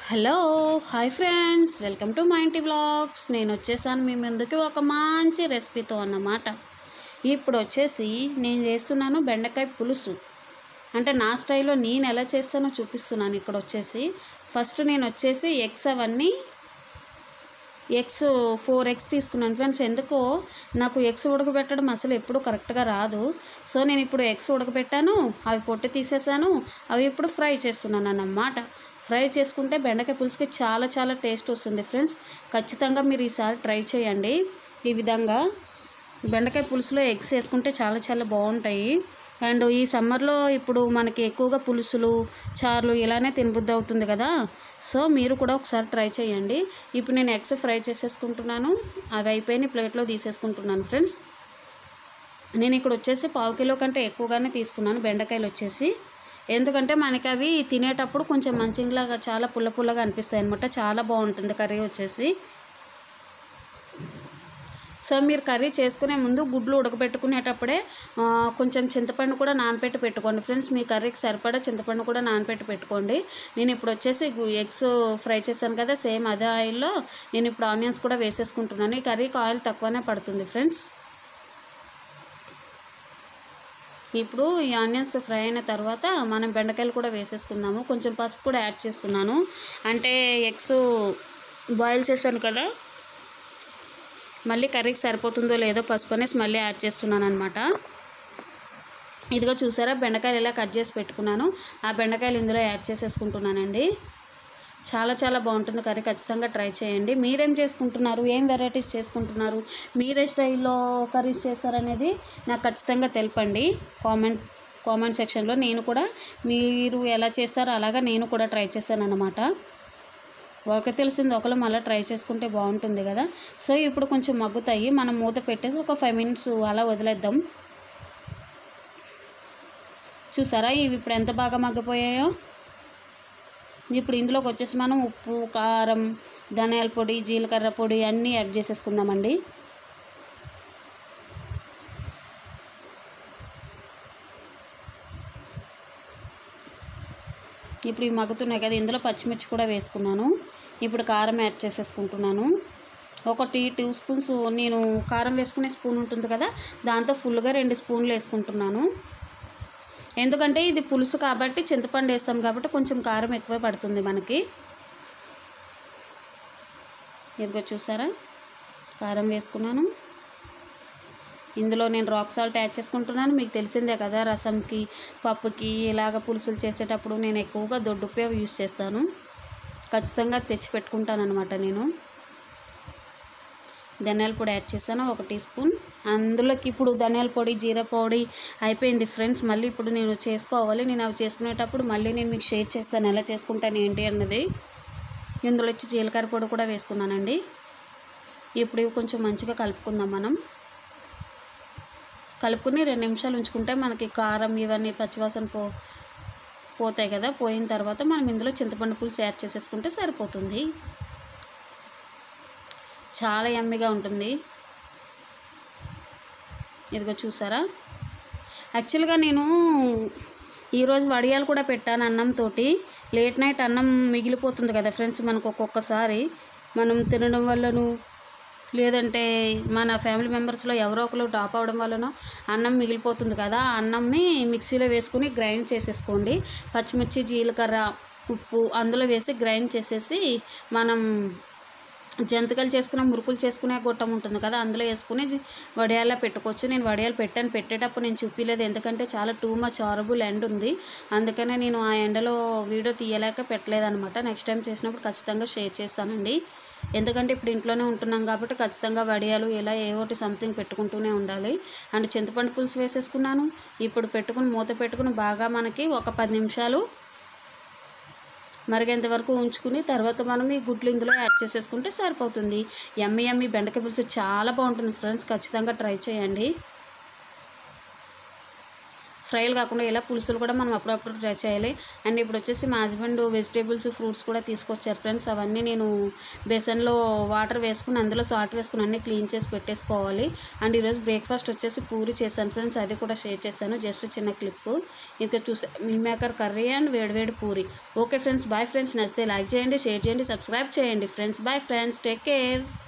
hello hi friends welcome to my ఇంటి vlogs నేను వచ్చేసాను మీ ముందుకి ఒక మంచి రెసిపీతో అన్నమాట ఇప్పుడు వచ్చేసి నేను చేస్తున్నాను బెండకాయ పులుసు అంటే నా స్టైల్లో నేను ఎలా చేస్తానో చూపిస్తున్నాను ఇక్కడ వచ్చేసి ఫస్ట్ నేను వచ్చేసి ఎగ్స్ అవన్నీ ఎగ్స్ ఫోర్ ఎగ్స్ తీసుకున్నాను ఫ్రెండ్స్ ఎందుకో నాకు ఎగ్స్ ఉడకబెట్టడం అసలు ఎప్పుడు కరెక్ట్గా రాదు సో నేను ఇప్పుడు ఎగ్స్ ఉడకబెట్టాను అవి పొట్టు తీసేసాను అవి ఇప్పుడు ఫ్రై చేస్తున్నాను అన్నమాట ఫ్రై చేసుకుంటే బెండకాయ పులుసుకి చాలా చాలా టేస్ట్ వస్తుంది ఫ్రెండ్స్ ఖచ్చితంగా మీరు ఈసారి ట్రై చేయండి ఈ విధంగా బెండకాయ పులుసులో ఎగ్స్ వేసుకుంటే చాలా చాలా బాగుంటాయి అండ్ ఈ సమ్మర్లో ఇప్పుడు మనకి ఎక్కువగా పులుసులు చారులు ఇలానే తినబుద్ధి అవుతుంది కదా సో మీరు కూడా ఒకసారి ట్రై చేయండి ఇప్పుడు నేను ఎగ్స్ ఫ్రై చేసేసుకుంటున్నాను అవి అయిపోయిన ప్లేట్లో తీసేసుకుంటున్నాను ఫ్రెండ్స్ నేను ఇక్కడ వచ్చేసి పావు కిలో కంటే ఎక్కువగానే తీసుకున్నాను బెండకాయలు వచ్చేసి ఎందుకంటే మనకి అవి తినేటప్పుడు కొంచెం మంచిలాగా చాలా పుల్ల పుల్లగా అనిపిస్తాయి అనమాట చాలా బాగుంటుంది కర్రీ వచ్చేసి సో మీరు కర్రీ చేసుకునే ముందు గుడ్లు ఉడకబెట్టుకునేటప్పుడే ఆ, కొంచెం చింతపండు కూడా నానబెట్టి పెట్టుకోండి ఫ్రెండ్స్ మీ కర్రీకి సరిపడా చింతపండు కూడా నానబెట్టి పెట్టుకోండి నేను ఇప్పుడు వచ్చేసి ఎగ్స్ ఫ్రై చేశాను కదా సేమ్ అదే ఆయిల్లో నేను ఇప్పుడు ఆనియన్స్ కూడా వేసేసుకుంటున్నాను ఈ కర్రీకి ఆయిల్ తక్కువనే పడుతుంది ఫ్రెండ్స్ ఇప్పుడు ఈ ఆనియన్స్ ఫ్రై అయిన తర్వాత మనం బెండకాయలు కూడా వేసేసుకుందాము కొంచెం పసుపు కూడా యాడ్ చేస్తున్నాను అంటే ఎగ్స్ బాయిల్ చేశాను కదా మళ్ళీ కర్రీకి సరిపోతుందో లేదో పసుపు అనేసి మళ్ళీ యాడ్ చేస్తున్నాను అనమాట ఇదిగో చూసారా బెండకాయలు ఇలా కట్ చేసి పెట్టుకున్నాను ఆ బెండకాయలు ఇందులో యాడ్ చేసేసుకుంటున్నానండి చాలా చాలా బాగుంటుంది కర్రీ ఖచ్చితంగా ట్రై చేయండి మీరేం చేసుకుంటున్నారు ఏం వెరైటీస్ చేసుకుంటున్నారు మీరే స్టైల్లో కర్రీస్ చేస్తారనేది నాకు ఖచ్చితంగా తెలపండి కామెంట్ కామెంట్ సెక్షన్లో నేను కూడా మీరు ఎలా చేస్తారో అలాగా నేను కూడా ట్రై చేశాను అనమాట ఒకరికి తెలిసింది ఒకరు మళ్ళీ ట్రై చేసుకుంటే బాగుంటుంది కదా సో ఇప్పుడు కొంచెం మగ్గుతాయి మనం మూత పెట్టేసి ఒక ఫైవ్ మినిట్స్ అలా వదిలేద్దాం చూసారా ఇవి ఇప్పుడు ఎంత బాగా మగ్గిపోయాయో ఇప్పుడు ఇందులోకి వచ్చేసి మనం ఉప్పు కారం ధనియాల పొడి జీలకర్ర పొడి అన్నీ యాడ్ చేసేసుకుందామండి ఇప్పుడు ఇవి మగ్గుతున్నాయి కదా ఇందులో పచ్చిమిర్చి కూడా వేసుకున్నాను ఇప్పుడు కారం యాడ్ చేసేసుకుంటున్నాను ఒక టీ టూ స్పూన్స్ నేను కారం వేసుకునే స్పూన్ ఉంటుంది కదా దాంతో ఫుల్గా రెండు స్పూన్లు వేసుకుంటున్నాను ఎందుకంటే ఇది పులుసు కాబట్టి చింతపండు వేస్తాం కాబట్టి కొంచెం కారం ఎక్కువ పడుతుంది మనకి ఇదిగో చూసారా కారం వేసుకున్నాను ఇందులో నేను రాక్ సాల్ట్ యాడ్ చేసుకుంటున్నాను మీకు తెలిసిందే కదా రసంకి పప్పుకి ఇలాగ పులుసులు చేసేటప్పుడు నేను ఎక్కువగా దొడ్డుపే యూస్ చేస్తాను ఖచ్చితంగా తెచ్చి పెట్టుకుంటాను అనమాట నేను ధనియాల పొడి యాడ్ చేశాను ఒక టీ స్పూన్ అందులోకి ఇప్పుడు ధనియాల పొడి జీరా పొడి అయిపోయింది ఫ్రెండ్స్ మళ్ళీ ఇప్పుడు నేను చేసుకోవాలి నేను అవి చేసుకునేటప్పుడు మళ్ళీ నేను మీకు షేర్ చేస్తాను ఎలా చేసుకుంటాను ఏంటి అన్నది ఇందులో వచ్చి జీలకర్ర పొడి కూడా వేసుకున్నానండి ఇప్పుడు ఇవి కొంచెం మంచిగా కలుపుకుందాం మనం కలుపుకుని రెండు నిమిషాలు ఉంచుకుంటే మనకి కారం ఇవన్నీ పచ్చివాసన పో పోతాయి కదా పోయిన తర్వాత మనం ఇందులో చింతపండు పులుసు యాడ్ చేసేసుకుంటే సరిపోతుంది చాలా యమ్మిగా ఉంటుంది ఇదిగో చూసారా యాక్చువల్గా నేను ఈరోజు వడియాలు కూడా పెట్టాను అన్నంతో లేట్ నైట్ అన్నం మిగిలిపోతుంది కదా ఫ్రెండ్స్ మనకు ఒక్కొక్కసారి మనం తినడం వల్లను లేదంటే మన ఫ్యామిలీ మెంబర్స్లో ఎవరో ఒకరు డ్రాప్ అవ్వడం వలన అన్నం మిగిలిపోతుంది కదా ఆ అన్నంని మిక్సీలో వేసుకుని గ్రైండ్ చేసేసుకోండి పచ్చిమిర్చి జీలకర్ర ఉప్పు అందులో వేసి గ్రైండ్ చేసేసి మనం జంతికలు చేసుకునే మురుకులు చేసుకునే గొట్టం ఉంటుంది కదా అందులో వేసుకుని వడియాల్లో పెట్టుకోవచ్చు నేను వడియాలు పెట్టాను పెట్టేటప్పుడు నేను చూపించలేదు ఎందుకంటే చాలా టూ మచ్ హారబుల్ ఎండ్ ఉంది అందుకనే నేను ఆ ఎండలో వీడియో తీయలేక పెట్టలేదన్నమాట నెక్స్ట్ టైం చేసినప్పుడు ఖచ్చితంగా షేర్ చేస్తానండి ఎందుకంటే ఇప్పుడు ఇంట్లోనే ఉంటున్నాం కాబట్టి ఖచ్చితంగా వడియాలు ఇలా ఏ ఒకటి సంథింగ్ పెట్టుకుంటూనే ఉండాలి అండ్ చింతపండు పులుసు వేసేసుకున్నాను ఇప్పుడు పెట్టుకుని మూత పెట్టుకుని బాగా మనకి ఒక పది నిమిషాలు మరిగేంత వరకు ఉంచుకుని తర్వాత మనం ఈ గుడ్లు ఇందులో యాడ్ చేసేసుకుంటే సరిపోతుంది ఎమ్మి ఎమ్మి బెండకాయ పులుసు చాలా బాగుంటుంది ఫ్రెండ్స్ ఖచ్చితంగా ట్రై చేయండి ఫ్రైలు కాకుండా ఇలా పులుసులు కూడా మనం అప్పుడప్పుడు ట్రై చేయాలి అండ్ ఇప్పుడు వచ్చేసి మా హస్బెండ్ వెజిటేబుల్స్ ఫ్రూట్స్ కూడా తీసుకొచ్చారు ఫ్రెండ్స్ అవన్నీ నేను బేసన్లో వాటర్ వేసుకుని అందులో సాల్ట్ వేసుకుని అన్నీ క్లీన్ చేసి పెట్టేసుకోవాలి అండ్ ఈరోజు బ్రేక్ఫాస్ట్ వచ్చేసి పూరి చేశాను ఫ్రెండ్స్ అది కూడా షేర్ చేశాను జస్ట్ చిన్న క్లిప్ ఇంకా చూసే మిల్ మేకర్ కర్రీ అండ్ వేడివేడి puri okay friends bye friends నచ్చితే లైక్ చేయండి షేర్ చేయండి సబ్స్క్రైబ్ చేయండి friends bye friends take care